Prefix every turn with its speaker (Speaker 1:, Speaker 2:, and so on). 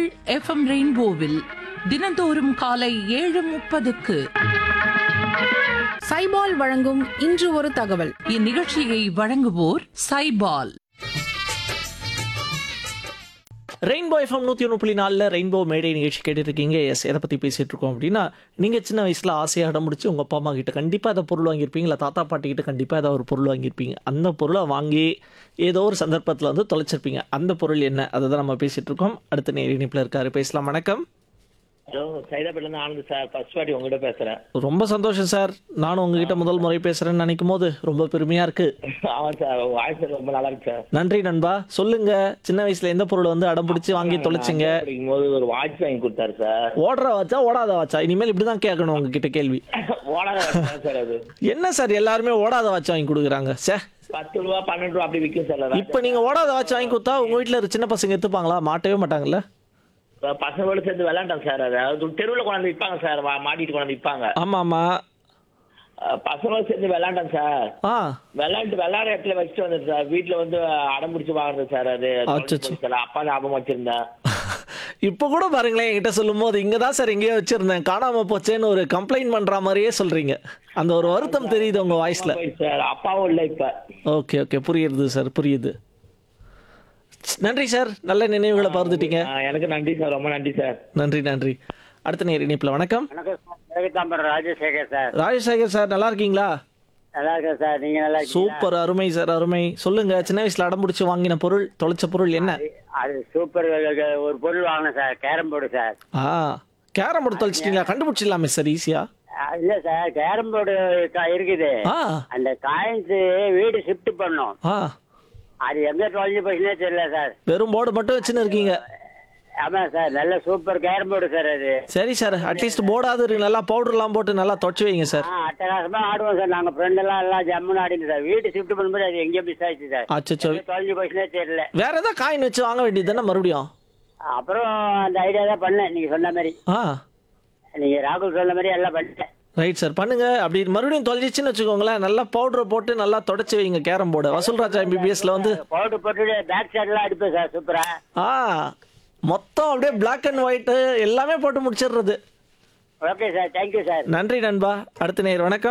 Speaker 1: FM ரெயின்போவில் தினந்தோறும் காலை ஏழு முப்பதுக்கு
Speaker 2: சைபால் வழங்கும் இன்று ஒரு தகவல்
Speaker 1: இந்நிகழ்ச்சியை வழங்குவோர் சைபால்
Speaker 3: ரெயின்போ எஃப்எம் நூற்றி ஒன்று புள்ளி நாலில் ரெயின்போ மேடை நிகழ்ச்சி கேட்டுருக்கீங்க எஸ் எதை பற்றி பேசிகிட்டு இருக்கோம் அப்படின்னா நீங்கள் சின்ன வயசில் ஆசையாக அடம் முடிச்சு உங்கள் அப்பா அம்மா கிட்ட கண்டிப்பாக அதை பொருள் வாங்கியிருப்பீங்க இல்லை தாத்தா பாட்டி கிட்ட கண்டிப்பாக ஏதாவது ஒரு பொருள் வாங்கியிருப்பீங்க அந்த பொருளை வாங்கி ஏதோ ஒரு சந்தர்ப்பத்தில் வந்து தொலைச்சிருப்பீங்க அந்த பொருள் என்ன அதை தான் நம்ம பேசிகிட்டு இருக்கோம் அடுத்த நேர இணைப்பில் இருக்காரு பேசலாம் வணக்கம்
Speaker 4: ஹலோ சைதாப்பேட்டிலேருந்து ஆனந்த் சார் ஃபர்ஸ்ட் வாட்டி உங்ககிட்ட பேசுகிறேன்
Speaker 3: ரொம்ப சந்தோஷம் சார் நானும் உங்ககிட்ட முதல் முறை பேசுகிறேன்னு நினைக்கும் போது ரொம்ப பெருமையாக இருக்குது
Speaker 4: ஆமாம் சார் வாய்ஸ் ரொம்ப நல்லா இருக்கு சார்
Speaker 3: நன்றி நண்பா சொல்லுங்க சின்ன வயசுல எந்த பொருள் வந்து அடம் பிடிச்சி வாங்கி தொலைச்சிங்க
Speaker 4: நான் படிக்கும் போது ஒரு வாட்ச் வாங்கி கொடுத்தாரு சார்
Speaker 3: ஓடுற வாச்சா ஓடாத வாச்சா இனிமேல் இப்படி தான் கேட்கணும் உங்ககிட்ட கேள்வி
Speaker 4: ஓடாத watch தான் சார் அது
Speaker 3: என்ன சார் எல்லாருமே ஓடாத வாட்ச் வாங்கி கொடுக்குறாங்க சே
Speaker 4: பத்து ரூபா பன்னெண்டு ரூபா அப்படி விற்கும் சார் அது.
Speaker 3: இப்போ நீங்க ஓடாத வாட்ச் வாங்கி கொடுத்தா உங்க வீட்டில் இருக்க சின்ன பசங்க எடுத்துப்பாங்களா மாட்டவே மாட்டாங்கல்ல
Speaker 4: பசங்களோட சேர்ந்து விளையாண்டோம் சார் அது அது தெருவில் கொண்டாந்து விற்பாங்க சார் வா- மாட்டிட்டு கொண்டாந்து விற்பாங்க
Speaker 3: ஆமா ஆமா
Speaker 4: பசங்களோட சேர்ந்து விளையாண்டோம் சார்
Speaker 3: ஆ
Speaker 4: விளையாண்டு விளையாட இடத்துல வச்சுட்டு வந்தது சார் வீட்டில் வந்து அடம் பிடிச்சி வாங்குறது சார் அது தொலைஞ்சு
Speaker 3: அச்சச்சோ.
Speaker 4: போச்சு சார் அப்பா ஞாபகம் வச்சிருந்தேன்
Speaker 3: இப்போ கூட பாருங்களேன் என்கிட்ட சொல்லும் போது இங்கே தான் சார் எங்கேயோ வச்சிருந்தேன் காணாம போச்சேன்னு ஒரு கம்ப்ளைண்ட் பண்ற மாதிரியே சொல்றீங்க அந்த ஒரு வருத்தம் தெரியுது உங்க வாய்ஸ்ல
Speaker 4: போயிடுச்சு சார் அப்பாவும் இல்லை இப்போ
Speaker 3: ஓகே ஓகே புரியுது சார் புரியுது நன்றி சார் நல்ல நினைவுகளை பகிர்ந்துட்டீங்க
Speaker 4: எனக்கு நன்றி சார் ரொம்ப நன்றி சார்
Speaker 3: நன்றி நன்றி அடுத்த நேர் இணைப்பில் வணக்கம்
Speaker 5: வணக்கம் sir Jegathambaram Rajasekar sir
Speaker 3: Rajasekar sir நல்லா இருக்கீங்களா
Speaker 5: நல்லா இருக்கேன் சார் நீங்க நல்லா இருக்கீங்களா
Speaker 3: சூப்பர் அருமை சார் அருமை சொல்லுங்க சின்ன வயசுல அடம் பிடிச்சி வாங்கின பொருள் தொலைச்ச பொருள் என்ன
Speaker 5: அது சூப்பர் ஒரு பொருள் வாங்கினேன் சார் கேரம் போர்டு சார்
Speaker 3: ஆ கேரம் போர்டு தொலைச்சிட்டீங்களா கண்டுபிடிச்சிடலாமே சார் ஈஸியா
Speaker 5: அஹ் இல்ல சார் கேரம் போர்டு இருக்குது
Speaker 3: ஆ
Speaker 5: அந்த காயின்ஸ் வீடு ஷிஃப்ட் பண்ணோம்
Speaker 3: ஆ
Speaker 5: அது எங்க தொலைஞ்சு போச்சுன்னே தெரியல சார்
Speaker 3: வெறும் போர்டு மட்டும் வச்சுன்னு இருக்கீங்க
Speaker 5: ஆமா சார் நல்ல சூப்பர் கேரம் போர்டு சார் அது
Speaker 3: சரி சார் அட்லீஸ்ட் போர்டாவது இருக்கு நல்லா பவுடர்லாம் போட்டு நல்லா தொடச்சி வைங்க சார்
Speaker 5: ஆ அட்டகாசமா ஆடுவோம் சார் நாங்க ஃப்ரெண்ட் எல்லாம் எல்லாம் ஜம்முன்னு ஆடினோம் சார் வீடு ஷிஃப்ட் பண்ணும்போது அது எங்கேயோ மிஸ் ஆயிடுச்சு சார்
Speaker 3: அச்சச்சோ
Speaker 5: எங்க தொலைஞ்சு போச்சுன்னே தெரியல
Speaker 3: வேற ஏதாவது காயின் வச்சு வாங்க வேண்டியது தானே மறுபடியும்
Speaker 5: அப்புறம் அந்த ஐடியா தான் பண்ணேன் நீங்க சொன்ன மாதிரி
Speaker 3: ஆ
Speaker 5: நீங்க ராகுல் சொன்ன மாதிரி எல்லாம் பண்ணிட்டேன்
Speaker 3: ரைட் சார் பண்ணுங்க அப்படி மறுபடியும் தொலைச்சிச்சுன்னு வச்சுக்கோங்களேன் நல்லா பவுடரை போட்டு நல்லா தொடச்சி வைங்க கேரம் போர்டு வசூல்ராஜா எம்பிபிஎஸ்ல வந்து
Speaker 5: பவுடர் போட்டு பேக் சைட்லாம் அடிப்பேன் சார் சூப்பரா
Speaker 3: ஆ மொத்தம் அப்படியே பிளாக் அண்ட் ஒயிட்டு எல்லாமே போட்டு முடிச்சிடுறது
Speaker 5: ஓகே சார் தேங்க்யூ சார்
Speaker 3: நன்றி நண்பா அடுத்த நேர் வணக்கம்